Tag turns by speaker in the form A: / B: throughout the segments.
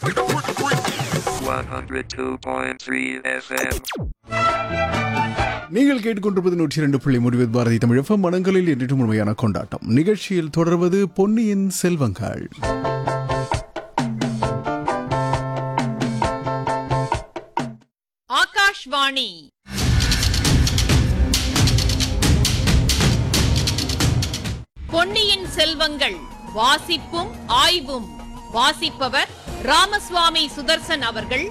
A: 102.3 FM.
B: நீங்கள் கேட்டுக்கொண்டிருப்பது நூற்றி இரண்டு புள்ளி முடிவு பாரதி தமிழகம் மனங்களில் என்றும் உண்மையான கொண்டாட்டம் நிகழ்ச்சியில் தொடர்வது பொன்னியின் செல்வங்கள்
C: ஆகாஷ்வாணி பொன்னியின் செல்வங்கள் வாசிப்பும் ஆய்வும் வாசிப்பவர் ராமசுவாமி சுதர்சன் அவர்கள்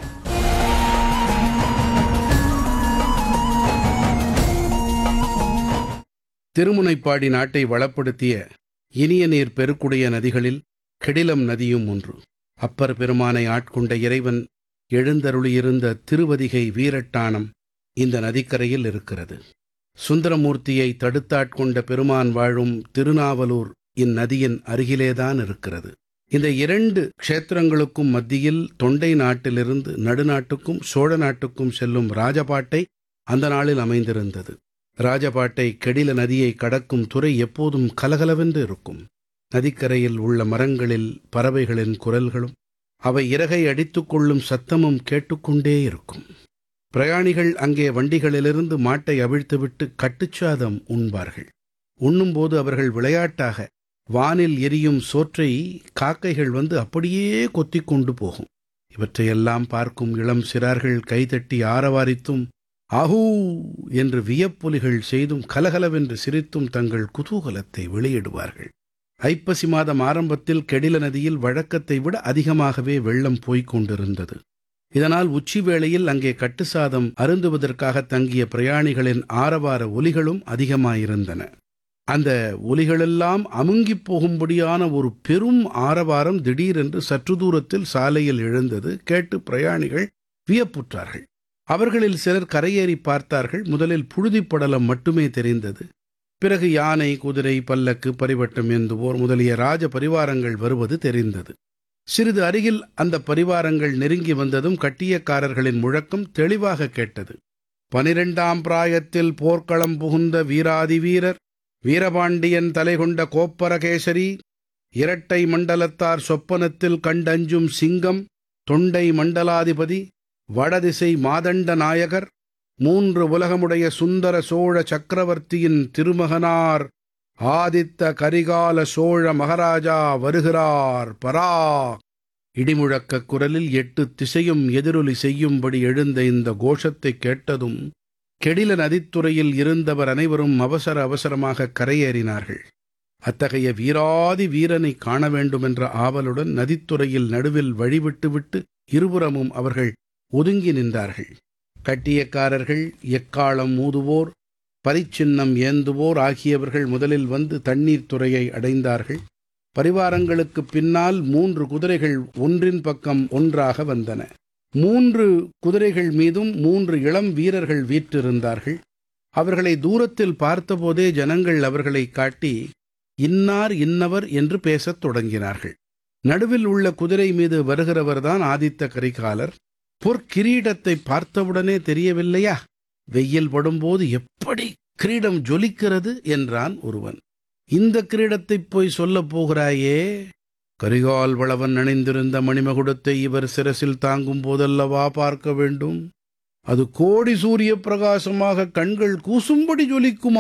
D: திருமுனைப்பாடி நாட்டை வளப்படுத்திய இனிய நீர் பெருக்குடைய நதிகளில் கெடிலம் நதியும் ஒன்று அப்பர் பெருமானை ஆட்கொண்ட இறைவன் எழுந்தருளியிருந்த திருவதிகை வீரட்டானம் இந்த நதிக்கரையில் இருக்கிறது சுந்தரமூர்த்தியை தடுத்தாட்கொண்ட பெருமான் வாழும் திருநாவலூர் இந்நதியின் அருகிலேதான் இருக்கிறது இந்த இரண்டு க்ஷேத்திரங்களுக்கும் மத்தியில் தொண்டை நாட்டிலிருந்து நடுநாட்டுக்கும் சோழ நாட்டுக்கும் செல்லும் ராஜபாட்டை அந்த நாளில் அமைந்திருந்தது ராஜபாட்டை கெடில நதியை கடக்கும் துறை எப்போதும் கலகலவென்று இருக்கும் நதிக்கரையில் உள்ள மரங்களில் பறவைகளின் குரல்களும் அவை இறகை அடித்துக் கொள்ளும் சத்தமும் கேட்டுக்கொண்டே இருக்கும் பிரயாணிகள் அங்கே வண்டிகளிலிருந்து மாட்டை அவிழ்த்துவிட்டு கட்டுச்சாதம் உண்பார்கள் உண்ணும்போது அவர்கள் விளையாட்டாக வானில் எரியும் சோற்றை காக்கைகள் வந்து அப்படியே கொத்திக் கொண்டு போகும் இவற்றையெல்லாம் பார்க்கும் இளம் சிறார்கள் கைதட்டி ஆரவாரித்தும் ஆஹூ என்று வியப்பொலிகள் செய்தும் கலகலவென்று சிரித்தும் தங்கள் குதூகலத்தை வெளியிடுவார்கள் ஐப்பசி மாதம் ஆரம்பத்தில் கெடில நதியில் வழக்கத்தை விட அதிகமாகவே வெள்ளம் போய்க் கொண்டிருந்தது இதனால் உச்சி வேளையில் அங்கே கட்டுசாதம் அருந்துவதற்காக தங்கிய பிரயாணிகளின் ஆரவார ஒலிகளும் அதிகமாயிருந்தன அந்த ஒலிகளெல்லாம் அமுங்கிப் போகும்படியான ஒரு பெரும் ஆரவாரம் திடீரென்று சற்று தூரத்தில் சாலையில் எழுந்தது கேட்டு பிரயாணிகள் வியப்புற்றார்கள் அவர்களில் சிலர் கரையேறி பார்த்தார்கள் முதலில் புழுதிப் படலம் மட்டுமே தெரிந்தது பிறகு யானை குதிரை பல்லக்கு பரிவட்டம் ஏந்துவோர் முதலிய ராஜ பரிவாரங்கள் வருவது தெரிந்தது சிறிது அருகில் அந்த பரிவாரங்கள் நெருங்கி வந்ததும் கட்டியக்காரர்களின் முழக்கம் தெளிவாக கேட்டது பனிரெண்டாம் பிராயத்தில் போர்க்களம் புகுந்த வீராதி வீரர் வீரபாண்டியன் தலைகொண்ட கோப்பரகேசரி இரட்டை மண்டலத்தார் சொப்பனத்தில் கண்டஞ்சும் சிங்கம் தொண்டை மண்டலாதிபதி வடதிசை மாதண்ட நாயகர் மூன்று உலகமுடைய சுந்தர சோழ சக்கரவர்த்தியின் திருமகனார் ஆதித்த கரிகால சோழ மகாராஜா வருகிறார் பரா இடிமுழக்கக் குரலில் எட்டு திசையும் எதிரொலி செய்யும்படி எழுந்த இந்த கோஷத்தைக் கேட்டதும் கெடில நதித்துறையில் இருந்தவர் அனைவரும் அவசர அவசரமாக கரையேறினார்கள் அத்தகைய வீராதி வீரனை காண வேண்டுமென்ற ஆவலுடன் நதித்துறையில் நடுவில் வழிவிட்டுவிட்டு இருபுறமும் அவர்கள் ஒதுங்கி நின்றார்கள் கட்டியக்காரர்கள் எக்காலம் ஊதுவோர் பரிச்சின்னம் ஏந்துவோர் ஆகியவர்கள் முதலில் வந்து தண்ணீர் துறையை அடைந்தார்கள் பரிவாரங்களுக்கு பின்னால் மூன்று குதிரைகள் ஒன்றின் பக்கம் ஒன்றாக வந்தன மூன்று குதிரைகள் மீதும் மூன்று இளம் வீரர்கள் வீற்றிருந்தார்கள் அவர்களை தூரத்தில் பார்த்தபோதே ஜனங்கள் அவர்களை காட்டி இன்னார் இன்னவர் என்று பேசத் தொடங்கினார்கள் நடுவில் உள்ள குதிரை மீது வருகிறவர்தான் ஆதித்த கரிகாலர் பொற்கிரீடத்தை பார்த்தவுடனே தெரியவில்லையா வெயில் படும்போது எப்படி கிரீடம் ஜொலிக்கிறது என்றான் ஒருவன் இந்த கிரீடத்தைப் போய் சொல்லப் போகிறாயே கரிகால் வளவன் அணிந்திருந்த மணிமகுடத்தை இவர் சிரசில் தாங்கும் போதல்லவா பார்க்க வேண்டும் அது கோடி சூரிய பிரகாசமாக கண்கள் கூசும்படி ஜொலிக்குமா